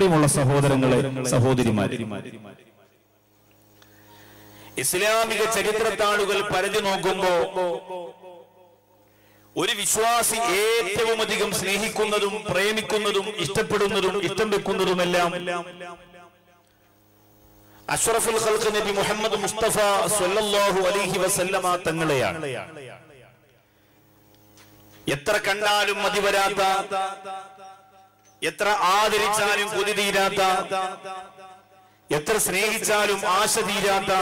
പ്രിയമുള്ള സഹോദരങ്ങളെ സഹോദരിമാരെ ഇസ്ലാമിക ചരിത്രത്താളുകൾ പരതി നോക്കുമ്പോ ഒരു വിശ്വാസി ഏറ്റവും അധികം സ്നേഹിക്കുന്നതും പ്രേമിക്കുന്നതും ഇഷ്ടപ്പെടുന്നതും ഇഷ്ടം വെക്കുന്നതുമെല്ലാം അഷ്റഫുൽ ഖൽഖ് നബി മുഹമ്മദ് മുസ്തഫ സല്ലല്ലാഹു അലൈഹി വസല്ലമ തങ്ങളെയാണ് എത്ര കണ്ടാലും മതിവരാത്ത എത്ര ആദരിച്ചാലും കൊതി തീരാത്ത എത്ര സ്നേഹിച്ചാലും ആശ തീരാത്ത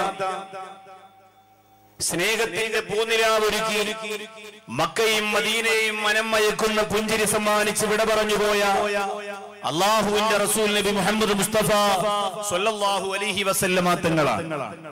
സ്നേഹത്തിന്റെ പൂനിലാവൊരുക്കി മക്കയും മദീനയും മനം മയക്കുന്ന പുഞ്ചിരി സമ്മാനിച്ച് വിട പറഞ്ഞു പോയ അള്ളാഹുവിന്റെ റസൂൽ നബി മുഹമ്മദ് മുസ്തഫ സല്ലല്ലാഹു അലൈഹി വസല്ലമ തങ്ങളാണ്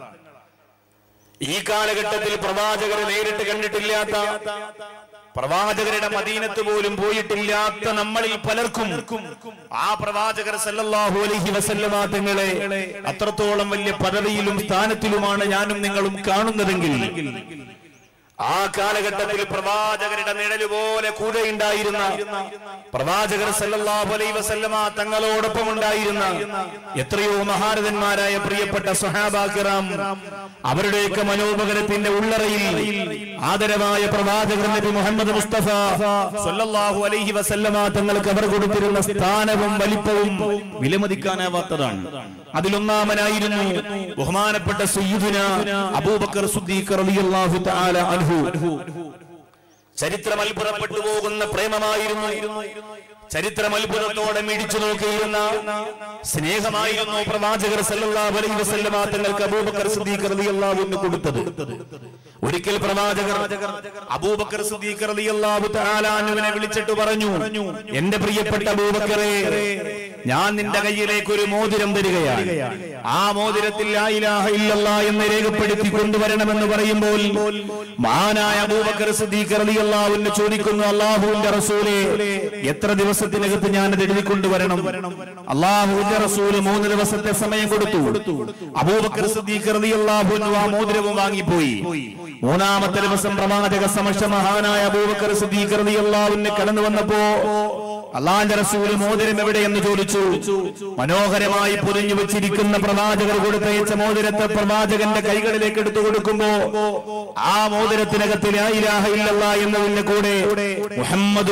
ഈ കാലഘട്ടത്തിൽ പ്രവാചകരെ നേരിട്ട് കണ്ടിട്ടില്ലാത്ത പ്രവാചകരുടെ മദീനത്ത് പോലും പോയിട്ടില്ലാത്ത നമ്മളിൽ പലർക്കും ആ പ്രവാചകർ സല്ലല്ലാഹു അലൈഹി വസല്ലമ തങ്ങളെ അത്രത്തോളം വലിയ പദവിയിലും സ്ഥാനത്തിലുമാണ് ഞാനും നിങ്ങളും കാണുന്നതെങ്കിൽ ആ കാലഘട്ടത്തിൽ പ്രവാചകരുടെ നിഴല് പോലെ കൂടെ ഉണ്ടായിരുന്ന പ്രവാചകർ സല്ലല്ലാഹു അലൈഹി വസല്ലമ തങ്ങളോടൊപ്പം ഉണ്ടായിരുന്ന എത്രയോ മഹാരഥന്മാരായ പ്രിയപ്പെട്ട സഹാബാക്കിറാം അവരുടെയൊക്കെ മനോപകരത്തിന്റെ ഉള്ളറയിൽ ആദരവായ പ്രവാചകർ നബി മുഹമ്മദ് മുസ്തഫ സല്ലല്ലാഹു അലൈഹി വസല്ലമ തങ്ങൾക്ക് അവർ കൊടുത്തിരുന്ന സ്ഥാനവും വലിപ്പവും വിലമതിക്കാനാവാത്തതാണ് അതിലൊന്നാമനായിരുന്നു ബഹുമാനപ്പെട്ട സയ്യിദുന അബൂബക്കർ സുദ്ദീഖ് റളിയല്ലാഹു തആല അൻഹു ചരിത്രം അത്ഭുതപ്പെട്ടു പോകുന്ന പ്രേമമായിരുന്നു ചരിത്രം അത്ഭുതത്തോടെ മിടിച്ചു നോക്കിയിരുന്ന സ്നേഹമായിരുന്നു പ്രവാചകർ സല്ലല്ലാഹു അലൈഹി വസല്ലമ തങ്ങൾക്ക് അബൂബക്കർ സിദ്ദീഖ് റളിയല്ലാഹു അൻഹു കൊടുത്തത് ഒരിക്കൽ പ്രവാചകർ അബൂബക്കർ സിദ്ദീഖ് റളിയല്ലാഹു തആല അൻഹുവിനെ വിളിച്ചിട്ട് പറഞ്ഞു എന്റെ പ്രിയപ്പെട്ട അബൂബക്കറേ ഞാൻ നിന്റെ കയ്യിലേക്ക് ഒരു മോതിരം തരികയാണ് ആ മോതിരത്തിൽ ലാ ഇലാഹ ഇല്ലല്ലാ എന്ന് രേഖപ്പെടുത്തി കൊണ്ടുവരണമെന്ന് പറയുമ്പോൾ മഹാനായ അബൂബക്കർ സിദ്ദീഖ് റളിയല്ലാഹു അൻഹു ചോദിക്കുന്നു അല്ലാഹുവിന്റെ റസൂലേ എത്ര ദിവസത്തിനകത്ത് ഞാൻ അത് എഴുതി കൊണ്ടുവരണം അള്ളാഹുവിന്റെ റസൂല് മൂന്ന് ദിവസത്തെ സമയം കൊടുത്തു അബൂബക്കർ സിദ്ദീഖ് റളിയല്ലാഹു അൻഹു ആ മോതിരവും വാങ്ങിപ്പോയി മൂന്നാമത്തെ ദിവസം പ്രവാചക സമക്ഷ മഹാനായ അബൂബക്കർ സിദ്ദീഖ് റളിയല്ലാഹു അൻഹു കടന്നു വന്നപ്പോ അള്ളാന്റെ റസൂല് മോതിരം എവിടെയെന്ന് ചോദിച്ചു മനോഹരമായി പൊതിഞ്ഞു വെച്ചിരിക്കുന്ന പ്രവാചകർ കൊടുത്തയച്ച മോതിരത്തെ പ്രവാചകന്റെ കൈകളിലേക്ക് എടുത്തു കൊടുക്കുമ്പോ ആ മോതിരത്തിനകത്ത് ലാ ഇലാഹ ഇല്ലല്ലാ എന്നതിന്റെ കൂടെ മുഹമ്മദ്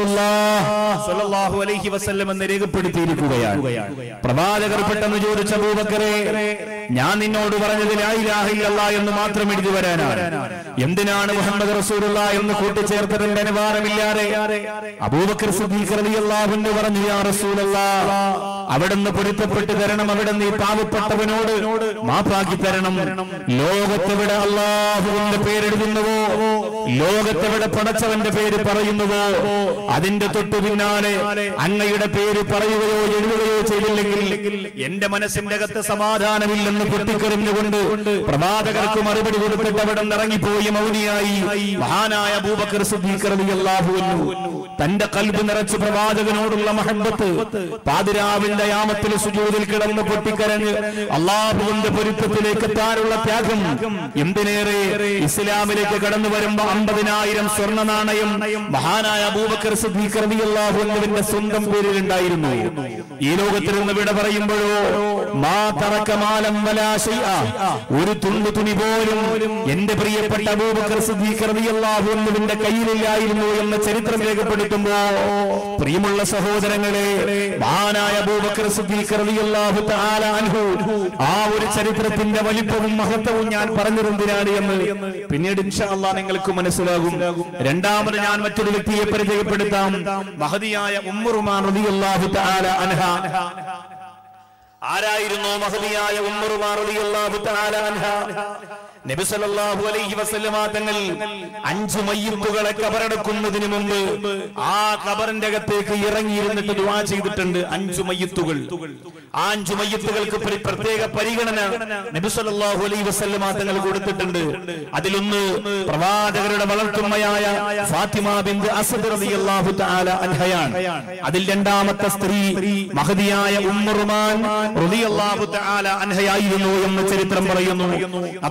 അലൈഹി വസല്ലം എന്ന് രേഖപ്പെടുത്തിയിരിക്കുകയാണ് പ്രവാചകർ പെട്ടെന്ന് ചോദിച്ച അബൂബക്കറെ ഞാൻ നിന്നോട് പറഞ്ഞത് ലാ ഇലാഹ ഇല്ലല്ലാ എന്ന് മാത്രം എഴുതി വരാനാണ് എന്തിനാണ് മുഹമ്മദ് റസൂലുള്ള എന്ന് കൂട്ടിച്ചേർത്തതിന്റെ അനുവാദമില്ലാതെ അബൂബക്കർ സിദ്ദീഖ് റളിയല്ലാഹു അൻഹു പറഞ്ഞു യാ റസൂലല്ലാ അവിടുന്ന് പൊരുത്തപ്പെട്ട് തരണം അവിടുന്ന് ഈ പാവപ്പെട്ടവനോട് മാപ്പാക്കി തരണം ലോകത്തെവിടെ അള്ളാഹുവിന്റെ പേരെഴുതുന്നുവോ ലോകത്തെവിടെ പടച്ചവന്റെ പേര് പറയുന്നുവോ അതിന്റെ തൊട്ടു പിന്നാലെ അങ്ങയുടെ പേര് പറയുകയോ എഴുതുകയോ ചെയ്തില്ലെങ്കിൽ എന്റെ മനസ്സിന്റെ അകത്ത് സമാധാനമില്ലെന്ന് പൊട്ടിക്കെറിഞ്ഞുകൊണ്ട് പ്രവാചകർക്ക് മറുപടി കൊടുത്തിട്ട് അവിടെ നിന്ന് ഇറങ്ങിപ്പോയി മൗനിയായി മഹാനായ അബൂബക്കർ സിദ്ദീഖ് റളിയല്ലാഹു അൻഹു തന്റെ കൽബ് നിറച്ച് പ്രവാചകനോടുള്ള മഹബത്ത് പാതിരാവിന്റെ യാമത്തിൽ സുജൂദിൽ കിടന്ന് പൊട്ടിക്കരഞ്ഞ് അള്ളാഹുവിന്റെ പൊരുത്തത്തിലേക്ക് എത്താനുള്ള ത്യാഗം എന്തിനേറെ ഇസ്ലാമിലേക്ക് കടന്നു വരുമ്പോ അമ്പതിനായിരം സ്വർണ്ണ നാണയം മഹാനായ അബൂബക്കർ സിദ്ദീഖ് റളിയല്ലാഹു അൻഹുവിന്റെ സ്വന്തം പേരിലുണ്ടായിരുന്നു ഈ ലോകത്തിൽ നിന്ന് വിട പറയുമ്പോഴോ മാ തറക്ക മാലം വലാ ശൈഅ. ഒരു തുണ്ടു തുണി പോലും എന്റെ പ്രിയപ്പെട്ട അബൂബക്കർ സിദ്ദീഖ് റളിയല്ലാഹു അൻഹുവിന്റെ കയ്യിലില്ലായിരുന്നു എന്ന ചരിത്രം രേഖപ്പെടുത്തുമ്പോ പ്രിയമുള്ള സഹോദരങ്ങളെ മഹാനായ അബൂബക്കർ സിദ്ദീഖ് റളിയല്ലാഹു തആല അൻഹു ആ ഒരു ചരിത്രത്തിന്റെ വലിപ്പവും മഹത്വവും ഞാൻ പറഞ്ഞിരുന്തിനാണ് എന്ന് പിന്നീട് ഇൻഷാ അല്ലാഹ് നിങ്ങൾക്ക് മനസ്സിലാകും രണ്ടാമത് ഞാൻ മറ്റൊരു വ്യക്തിയെ പരിചയപ്പെടുത്താം മഹതിയായ ഉമ്മുറുമാൻ റളിയല്ലാഹു തആല അൻഹ ആരായിരുന്നു മഹതിയായ ഉമ്മറുമാർ റളിയല്ലാഹു തആല അൻഹ നബി സല്ലല്ലാഹു അലൈഹി വസല്ലമ തങ്ങൾ അഞ്ചു മയ്യിത്തുകളെ കബറടക്കുന്നതിന് മുമ്പ് ആ കബറിന്റെ അകത്തേക്ക് ഇറങ്ങിയിരുന്നിട്ട് ദുആ ചെയ്തിട്ടുണ്ട് അഞ്ചു മയ്യിത്തുകൾ ആ അഞ്ചു മയ്യിത്തുകൾക്ക് പ്ര- പ്രത്യേക പരിഗണന നബി സല്ലല്ലാഹു അലൈഹി വസല്ലമ തങ്ങൾ കൊടുത്തിട്ടുണ്ട് അതിലൊന്ന് പ്രവാചകരുടെ വളർത്തുമ്മയായ ഫാത്തിമ ബിൻത് അസദ് റളിയല്ലാഹു തആല അൻഹയാണ് അതിൽ രണ്ടാമത്തെ സ്ത്രീ മഹദിയായ ഉമ്മുറുമാൻ റളിയല്ലാഹു തആല അൻഹയായിരുന്നു എന്ന് ചരിത്രം പറയുന്നു അത്രത്തോളം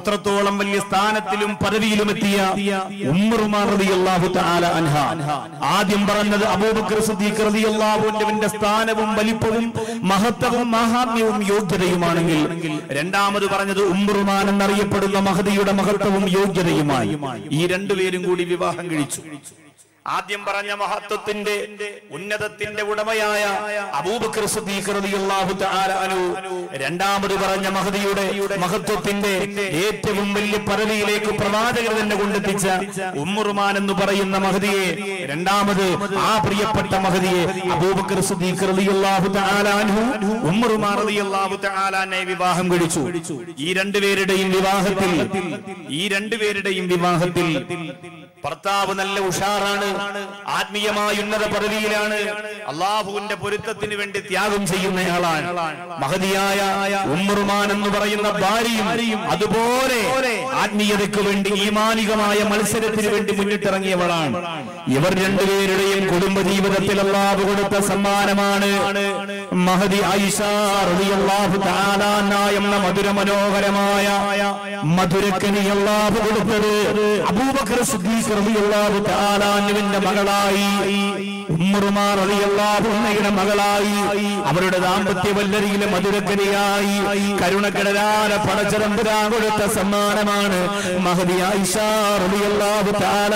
അത്രത്തോളം വലിയ സ്ഥാനത്തിലും പദവിയിലും എത്തിയ ഉമ്മറുമാർ റളിയല്ലാഹു തആല അൻഹ ആദ്യം പറഞ്ഞത് അബൂബക്കർ സിദ്ദീഖ് റളിയല്ലാഹുവിന്റെ സ്ഥാനവും വലിപ്പവും മഹത്വവും മഹാത്മ്യവും യോഗ്യതയുമാണെങ്കിൽ രണ്ടാമത് പറഞ്ഞത് ഉമ്മറുമാൻ എന്നറിയപ്പെടുന്ന മഹദിയുടെ മഹത്വവും യോഗ്യതയുമായി ഈ രണ്ടുപേരും കൂടി വിവാഹം കഴിച്ചു ആദ്യം പറഞ്ഞ മഹത്വത്തിന്റെ ഉന്നതത്തിന്റെ ഉടമയായ അബൂബക്കർ സിദ്ദീഖ് റളിയല്ലാഹു തആല അൻഹു രണ്ടാമത് പറഞ്ഞ മഹദിയുടെ മഹത്വത്തിന്റെ ഏറ്റവും വലിയ പദവിയിലേക്ക് പ്രവാചകർ തന്നെ കൊണ്ടെത്തിച്ച ഉമ്മുറുമാൻ എന്ന് പറയുന്ന മഹദിയെ രണ്ടാമത് ആ പ്രിയപ്പെട്ട മഹദിയെ അബൂബക്കർ സിദ്ദീഖ് റളിയല്ലാഹു തആല അൻഹു ഉമ്മുറുമാൻ റളിയല്ലാഹു തആല അൻഹയെ വിവാഹം കഴിച്ചു ഈ രണ്ടുപേരുടെയും വിവാഹത്തിൽ ഈ രണ്ടുപേരുടെയും വിവാഹത്തിൽ ഭർത്താവ് നല്ല ഉഷാറാണ് ആത്മീയമായ ഉന്നത പദവിയിലാണ് അള്ളാഹുവിന്റെ പൊരുത്തത്തിന് വേണ്ടി ത്യാഗം ചെയ്യുന്നയാളാണ് മഹതിയായ ഉമ്മറുമാൻ എന്ന് പറയുന്ന ഭാര്യയും അതുപോലെ ആത്മീയതയ്ക്ക് വേണ്ടി ഈമാനികമായ മത്സരത്തിന് വേണ്ടി മുന്നിട്ടിറങ്ങിയവളാണ് ഇവർ രണ്ടുപേരുടെയും കുടുംബ ജീവിതത്തിൽ അള്ളാഹു കൊടുത്ത സമ്മാനമാണ് മഹദി ആയിഷ റളിയല്ലാഹു തആല അൻഹ എന്ന മധുര മനോഹരമായ മധുരക്കനി അള്ളാഹു കൊടുത്തത് അബൂബക്കർ സിദ്ദീഖ് റളിയല്ലാഹു തആല അൻഹുവിന്റെ മകളായി ഉമ്മറുമാർ റളിയല്ലാഹു അൻഹയുടെ മകളായി അവരുടെ ദാമ്പത്യ വല്ലരിയിലെ മധുരക്കനിയായി കരുണക്കടലാല പടച്ചറമ്പുരാ കൊടുത്ത സമ്മാനമാണ് മഹദി ആയിഷ റളിയല്ലാഹു തആല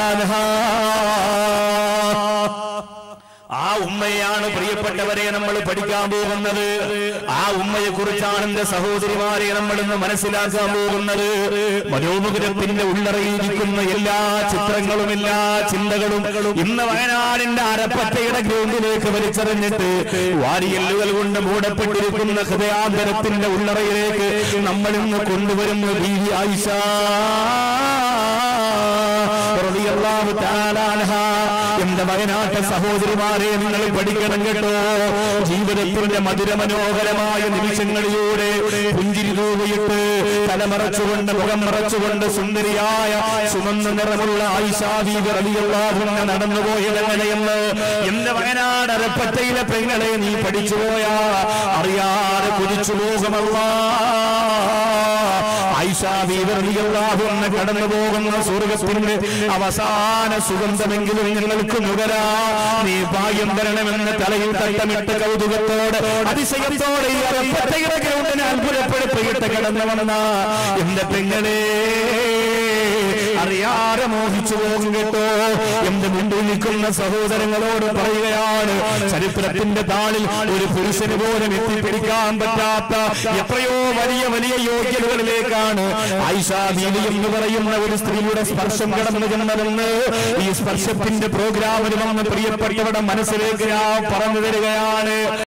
അൻഹ ആ ഉമ്മയാണ് പ്രിയപ്പെട്ടവരെ നമ്മൾ പഠിക്കാൻ പോകുന്നത് ആ ഉമ്മയെ കുറിച്ചാണ് എന്റെ സഹോദരിമാരെ നമ്മൾ ഇന്ന് മനസ്സിലാക്കാൻ പോകുന്നത് മനോമുകുരത്തിന്റെ ഉള്ളറയിരിക്കുന്ന എല്ലാ ചിത്രങ്ങളും എല്ലാ ചിന്തകളും ഇന്ന് വയനാടിന്റെ അരപ്പറ്റയുടെ ഗ്രൗണ്ടിലേക്ക് വലിച്ചെറിഞ്ഞിട്ട് വാരിയല്ലുകൾ കൊണ്ട് മൂടപ്പെട്ടിരിക്കുന്ന ഹൃദയാന്തരത്തിന്റെ ഉള്ളറയിലേക്ക് നമ്മൾ ഇന്ന് കൊണ്ടുവരുന്നു ബീവി ആയിഷ റളിയല്ലാഹു തആല അൻഹ എന്റെ വയനാട്ട സഹോദരിമാരെ നിങ്ങൾ പഠിക്കണം കേട്ടോ ജീവിതത്തിന്റെ മധുര മനോഹരമായ നിമിഷങ്ങളിലൂടെ പുഞ്ചിരി തൂവിയിട്ട് തലമറച്ചുകൊണ്ട് മുഖം മറച്ചുകൊണ്ട് സുന്ദരിയായ ചുമന്ന നിറമുള്ള ആയിഷാബീബ് റളിയല്ലാഹുവിനെ നടന്നുപോയത് എങ്ങനെയെന്ന് എന്റെ വയനാട് അരപ്പറ്റയിലെ പെങ്ങളെ നീ പഠിച്ചു പോയാ അറിയാതെ കുതിച്ചു പോകുമല്ലാ ഐഷാബീവർണിയല്ലാഹുന്ന കടന്നു പോകുന്ന സ്വർഗത്തിന്റെ അവസാന സുഗന്ധമെങ്കിലും ഞങ്ങൾക്ക് നുകരാ നീ ഭാഗ്യം തരണമെന്ന് തലയിൽ തട്ടമിട്ട് കൗതുകത്തോടെ അതിശയത്തോടെ ഈ അരപ്പറ്റയുടെ ഗ്രൗണ്ടിനെ അത്ഭുതപ്പെടുത്തിയിട്ട് കടന്നു വന്ന എന്റെ പെങ്ങളെ അറിയാതെ മോഹിച്ചു പോകും കേട്ടോ എന്റെ മുമ്പിൽ നിൽക്കുന്ന സഹോദരങ്ങളോട് പറയുകയാണ് ചരിത്രത്തിന്റെ താളിൽ ഒരു പുരുഷന് പോലും എത്തിപ്പിടിക്കാൻ പറ്റാത്ത എത്രയോ വലിയ വലിയ യോഗ്യതകളിലേക്കാണ് ആയിഷാ ബീവി എന്ന് പറയുന്ന ഒരു സ്ത്രീയുടെ സ്പർശം കടന്നു ചെന്നതെന്ന് ഈ സ്പർശത്തിന്റെ പ്രോഗ്രാമിൽ വന്ന് പ്രിയപ്പെട്ടവരുടെ മനസ്സിലേക്ക് ഞാൻ പറഞ്ഞു തരികയാണ്